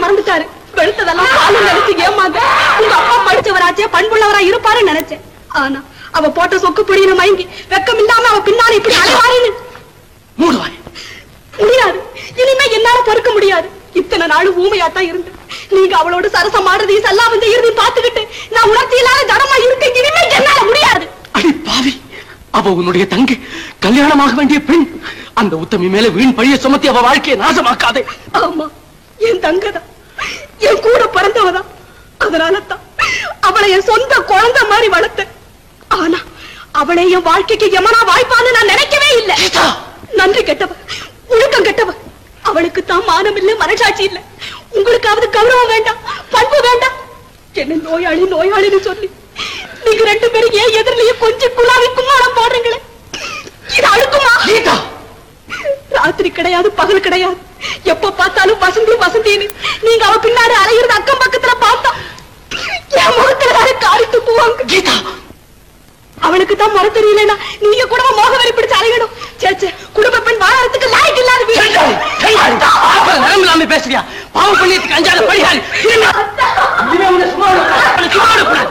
மறந்துட்டாரு வெளுத்ததெல்லாம் பாலு நினைச்சு ஏமாந்து உங்க அப்பா படிச்சவராச்சே பண்புள்ளவரா இருப்பாருன்னு நினைச்சேன் ஆனா அவ போட்ட சொக்கு பொடியின மயங்கி வெக்கம் இல்லாம அவ பின்னால இப்படி அலைவாருன்னு மூடுவாய் முடியாது இனிமே என்னால பொறுக்க முடியாது இத்தனை நாள் ஊமையாத்தான் இருந்து நீங்க அவளோட சரசம் ஆடுறதையும் சல்லா வந்து இறுதி பார்த்துக்கிட்டு நான் உணர்ச்சி இல்லாத தரமா இருக்க இனிமே என்னால முடியாது அடி பாவி அவ உன்னுடைய தங்கை கல்யாணமாக வேண்டிய பெண் அந்த உத்தமி மேல வீண் பழிய சுமத்தி அவ வாழ்க்கையை நாசமாக்காதே ஆமா என் தங்கதான் என் கூட பிறந்தவதான் அதனால தான் அவளை என் சொந்த குழந்தை மாதிரி வளர்த்தேன் ஆனா அவளை என் வாழ்க்கைக்கு எமனா வாய்ப்பான்னு நான் நினைக்கவே இல்லை கீதா! நன்றி கெட்டவ ஒழுக்கம் கெட்டவ அவளுக்கு தான் மானம் இல்ல மனசாட்சி இல்ல உங்களுக்காவது கௌரவம் வேண்டாம் பண்பு வேண்டாம் என்ன நோயாளி நோயாளின்னு சொல்லி நீங்க ரெண்டு பேரும் ஏன் எதிரிலேயே கொஞ்சம் குழாவி கும்மாளம் போடுறீங்களே இது அழுக்குமா கீதா ராத்திரி கிடையாது பகல் கிடையாது எப்ப பார்த்தாலும் வசந்தி வசந்தின்னு நீங்க அவ பின்னாடி அலையிறது அக்கம் பக்கத்துல பார்த்தா என் முகத்துல வேற காரி துப்புவாங்க கீதா அவளுக்கு தான் முறை தெரியலனா நீங்க கூட மோகவரி பிடிச்சு அலையணும் சேச்சே குடும்ப பெண் வாழறதுக்கு லாய்க்கு இல்லாத வீடு நரம்பில்லாம பேசுறியா பாவம் பண்ணியதுக்கு அஞ்சாத பழியாளி இனிமே இனிமே உன்னை சும்மா விடக்கூடாது. உன்னை சும்மா விடக்கூடாது.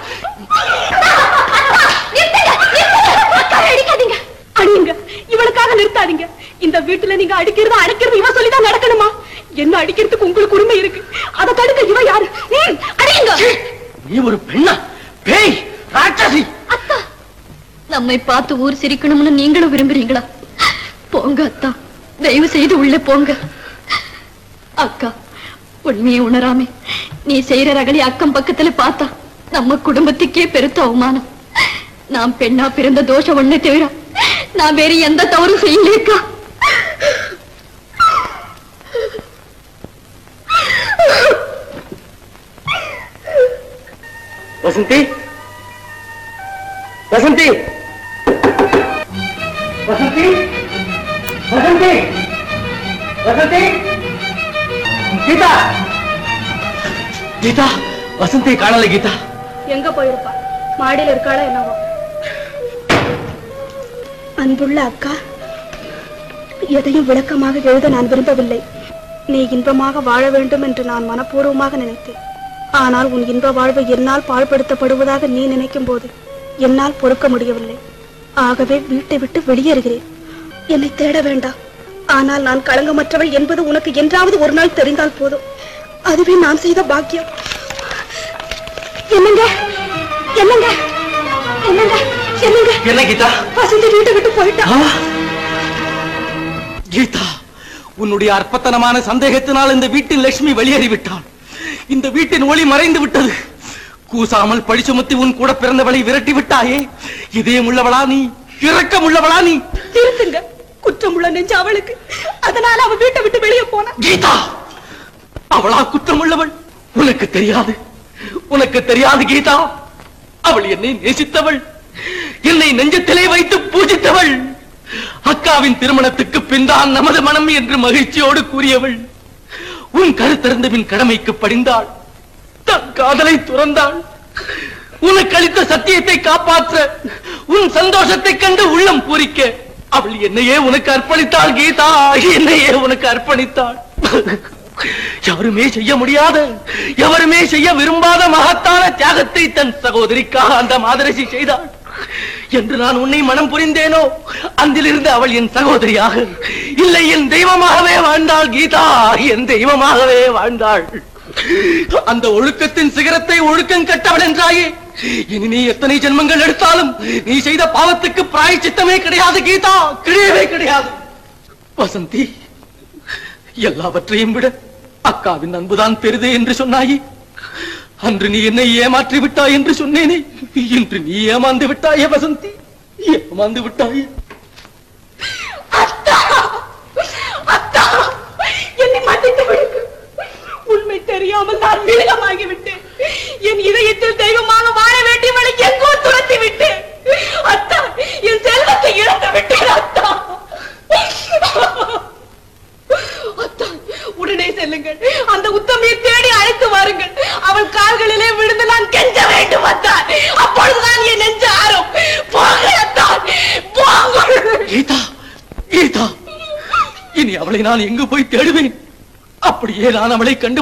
அடிக்காதீங்க அடியுங்க இவளுக்காக நிறுத்தாதீங்க இந்த வீட்டுல நீங்க அடிக்கிறது அடைக்கிறது இவ சொல்லிதான் நடக்கணுமா என்ன அடிக்கிறதுக்கு உங்களுக்கு உரிமை இருக்கு அதை தடுக்க இவ யாரு ம், அடியுங்க சீ, நீ ஒரு பெண்ணா பேய் ராட்சசி அத்தா நம்மை பார்த்து ஊர் சிரிக்கணும்னு நீங்களும் விரும்புறீங்களா போங்க அத்தா தயவு செய்து உள்ள போங்க அக்கா உண்மையை உணராமே நீ செய்யற ரகளி அக்கம் பக்கத்துல பார்த்தா நம்ம குடும்பத்துக்கே பெருத்த அவமானம் நான் பெண்ணா பிறந்த தோஷம் ஒண்ணே தவிர நான் வேற எந்த தவறும் செய்யலேக்கா வசந்தி வசந்தி வசந்தி வசந்தி வசந்தி கீதா கீதா வசந்தி காணல கீதா எங்க போயிருப்பா மாடியில இருக்காளா என்னவோ அன்புள்ள அக்கா எதையும் விளக்கமாக எழுத நான் விரும்பவில்லை நீ இன்பமாக வாழ வேண்டும் என்று நான் மனப்பூர்வமாக நினைத்தேன் ஆனால் உன் இன்ப வாழ்வு என்னால் பாழ்படுத்தப்படுவதாக நீ நினைக்கும் போது என்னால் பொறுக்க முடியவில்லை ஆகவே வீட்டை விட்டு வெளியேறுகிறேன் என்னை தேட வேண்டாம் ஆனால் நான் களங்கமற்றவள் என்பது உனக்கு என்றாவது ஒரு நாள் தெரிந்தால் போதும் அதுவே நான் செய்த பாக்கியம் என்னங்க என்னங்க என்னங்க என்னங்க என்ன கீதா வசந்தி வீட்டை விட்டு போயிட்டா ஆ? கீதா உன்னுடைய அற்பத்தனமான சந்தேகத்தினால் இந்த வீட்டின் லட்சுமி வெளியேறி விட்டாள் இந்த வீட்டின் ஒளி மறைந்து விட்டது கூசாமல் பழி சுமத்தி உன் கூட பிறந்தவளை விரட்டி விட்டாயே இதயம் உள்ளவளா நீ இரக்கம் உள்ளவளா நீ திருத்துங்க குற்றமுள்ள நெஞ்சு அவளுக்கு அதனால அவ வீட்டை விட்டு வெளியே போனா கீதா அவளா குற்றம் உள்ளவள் உனக்கு தெரியாது உனக்கு தெரியாது கீதா அவள் என்னை நேசித்தவள் என்னை நெஞ்சத்திலே வைத்து பூஜித்தவள் அக்காவின் திருமணத்துக்கு பின்தான் நமது மனம் என்று மகிழ்ச்சியோடு கூறியவள் உன் கருத்திறந்த பின் கடமைக்கு படிந்தாள் தன் காதலை துறந்தாள் உனக்கு அளித்த சத்தியத்தை காப்பாற்ற உன் சந்தோஷத்தை கண்டு உள்ளம் பூரிக்க அவள் என்னையே உனக்கு அர்ப்பணித்தாள் கீதா என்னையே உனக்கு அர்ப்பணித்தாள் யாருமே செய்ய முடியாத எவருமே செய்ய விரும்பாத மகத்தான தியாகத்தை தன் சகோதரிக்காக அந்த மாதரசி செய்தாள் என்று நான் உன்னை மனம் புரிந்தேனோ அந்திலிருந்து அவள் என் சகோதரியாக இல்லை என் தெய்வமாகவே வாழ்ந்தாள் கீதா என் தெய்வமாகவே வாழ்ந்தாள் அந்த ஒழுக்கத்தின் சிகரத்தை ஒழுக்கம் கட்டவள் என்றாயே இனி நீ எத்தனை ஜென்மங்கள் எடுத்தாலும் நீ செய்த பாவத்துக்கு பிராயச்சித்தமே கிடையாது கீதா கிடையவே கிடையாது வசந்தி எல்லாவற்றையும் விட அக்காவின் அன்புதான் பெரிது என்று சொன்னாயே அன்று நீ என்னை ஏமாற்றி விட்டாய் என்று சொன்னேனே இன்று நீ ஏமாந்து விட்டாயே வசந்தி ஏமாந்து விட்டாயே அத்தா அத்தா என்னை மன்னித்து விடுங்க உண்மை தெரியாமல் நான் மிருகமாகி விட்டேன் என் இதயத்தில் தெய்வமாக வாழ வேண்டியவளை எங்கோ துரத்தி விட்டேன் அத்தா என் செல்வத்தை இழந்து விட்டேன் அத்தா அத்தா உடனே செல்லுங்கள் அந்த உத்தமையை தேடி அழைத்து வாருங்கள் அவள் கால்களிலே விழுந்து நான் கெஞ்ச வேண்டும் அத்தா அப்பொழுதுதான் என் நெஞ்சு ஆறும் போங்கள் அத்தா போங்கள் கீதா கீதா இனி அவளை நான் எங்கு போய் தேடுவேன் அப்படியே நான் அவளை கண்டு